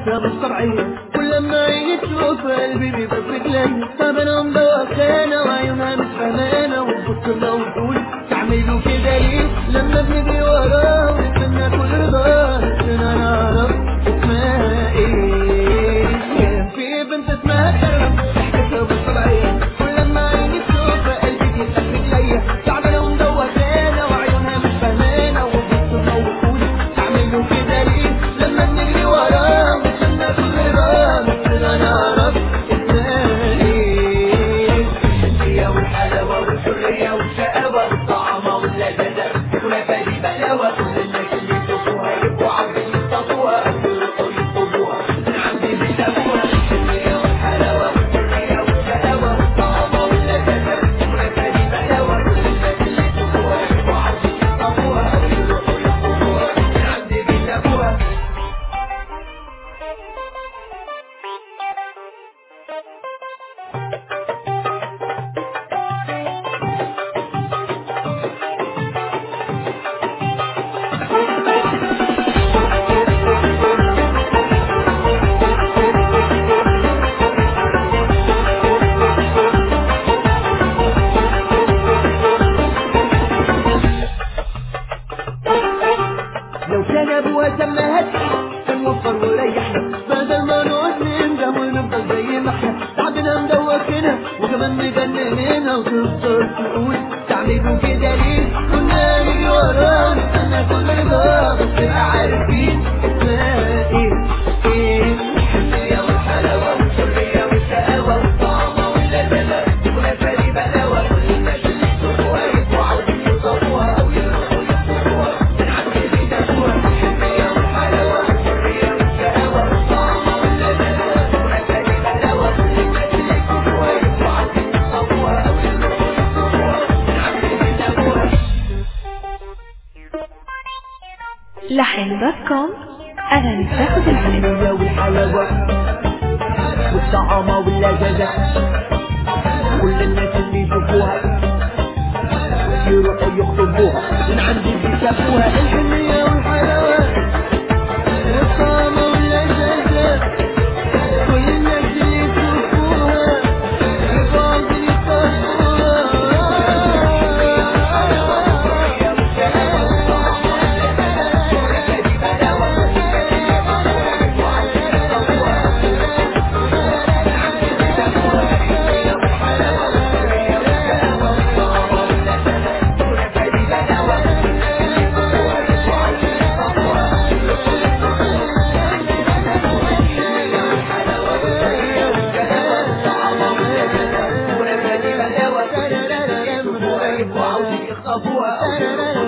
الحساب الشرعية كل ما عيني تشوف قلبي بيبصق لي طب انا مدوخانة وعيونها مش فهمانة وتبص لها وتقول تعملوا كده ليه لما بنجري وراه ونستنى كل رضاه نفسنا نعرف اسمها ايه في بنت اسمها كرم ضحكتها بالطبيعية كل ما عيني تشوف قلبي بيبصق لي تعبانة ومدوخانة وعيونها مش فهمانة وتبص لها وتقول تعملوا كده ليه لما بنجري وراه ونستنى كل رضاه نفسنا نعرف اسمها ايه الحنية والحلاوة والحرية والشقاوة والطعامة واللذاذة كلها فادي بلاوة كل الناس اللي يشوفوها يبقوا عاوزين يصطادوها أو يروحوا يطلبوها من عندي بيلاقوها الحنية والحلاوة والحرية والشقاوة والطعامة واللذاذة كلها فادي بلاوة كل الناس اللي يشوفوها يبقوا عاوزين يصطادوها أو يروحوا يطلبوها من عندي بيلاقوها لو كان ابوها سماها كان وفر وريحنا بدل ما نقعد نندم ونفضل زي ما احنا تعبنا مدوخنا وكمان مجنننا وتفضل تقول تعملوا كده ليه كنا نيجي وراه نستنى كل ده بس نبقى عارفين اسمها ايه ايه الحنية والحلاوة والحرية والشقاوة والطعامة واللذاذة كلها فادي بلاوة كل الناس اللي يشوفوها يبقوا عاوزين يوصفوها أو يروحوا يطلبوها من عندي بيلاقوها الحنية والحلاوة والحرية والشقاوة والطعامة واللذاذة كلها فادي بلاوة كل الناس اللي يشوفوها يبقوا عاوزين يوصفوها أو يروحوا يطلبوها من عندي بيلاقوها لحن دوت كوم أغاني تاخد العين الحنية والحلاوة والطعامة واللذاذة كل الناس اللي يشوفوها يروحوا يخطبوها من عندي بيشافوها الحنية والحلاوة والطعامة واللذاذة كل الناس اللي يشوفوها يبقوا عاوزين يبقوا عاوزين يخطفوها أو يروحوا